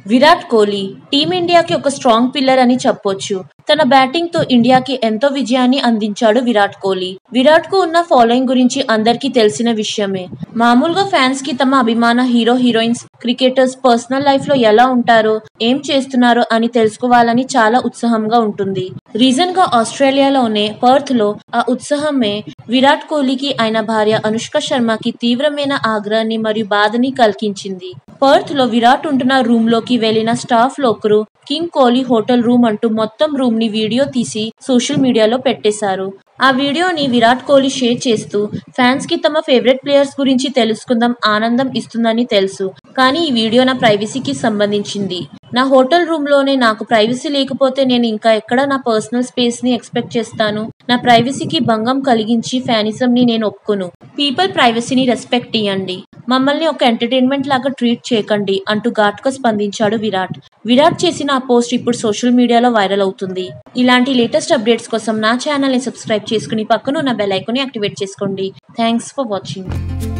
విరాట్ కోహ్లీ టీమిండియాకి ఒక strong pillar అని చెప్పొచ్చు తన బ్యాటింగ్ తో ఇండియాకి ఎంతో విజయాన్ని అందించాడు విరాట్ కోహ్లీ విరాట్ కు ఉన్న ఫాలోయింగ్ గురించి అందరికీ తెలిసిన విషయమే మామూలుగా ఫ్యాన్స్ కి తమ అభిమాన hero heroines cricketers personal life లో ఎలా ఉంటారో ఏం చేస్తున్నారో అని తెలుసుకోవాలని చాలా ఉత్సాహంగా ఉంటుంది రీజన్ గా ఆస్ట్రేలియాలోనే పర్త్ లో ఆ ఉత్సాహమే విరాట్ కోహ్లీకి ఆయన భార్య అనుష్క శర్మకి తీవ్రమైన ఆగ్రహాన్ని మరియు బాధని కలిగించింది పర్త్ లో విరాట్ ఉంటున్న రూమ్ లోకి వెళ్లిన స్టాఫ్ లో ఒకరు కింగ్ కోహ్లీ హోటల్ రూమ్ అంటూ మొత్తం రూమ్ ని వీడియో తీసి సోషల్ మీడియాలో పెట్టేశారు ఆ వీడియోని విరాట్ కోహ్లీ షేర్ చేస్తూ ఫ్యాన్స్ కి తమ ఫేవరెట్ ప్లేయర్స్ గురించి తెలుసుకుందాం ఆనందం ఇస్తుందని తెలుసు కానీ ఈ వీడియో నా ప్రైవసీకి సంబంధించింది నా హోటల్ రూమ్ లోనే నాకు ప్రైవసీ లేకపోతే నేను ఇంకా ఎక్కడ నా పర్సనల్ స్పేస్ ని ఎక్స్పెక్ట్ చేస్తాను నా ప్రైవసీకి భంగం కలిగించి ఫ్యానిజం ని నేను ఒప్పుకోను పీపుల్ ప్రైవసీని రెస్పెక్ట్ ఇవ్వండి మమ్మల్ని ఒక ఎంటర్టైన్మెంట్ లాగా ట్రీట్ చేయకండి అంటూ ఘాటుగా స్పందించాడు విరాట్ విరాట్ చేసిన ఆ పోస్ట్ ఇప్పుడు సోషల్ మీడియాలో వైరల్ అవుతుంది ఇలాంటి లేటెస్ట్ అప్డేట్స్ కోసం నా ఛానల్ ని సబ్స్క్రైబ్ చేసుకుని పక్కన ఉన్న బెల్ ఐకాన్ ని యాక్టివేట్ చేసుకోండి థ్యాంక్స్ ఫర్ వాచింగ్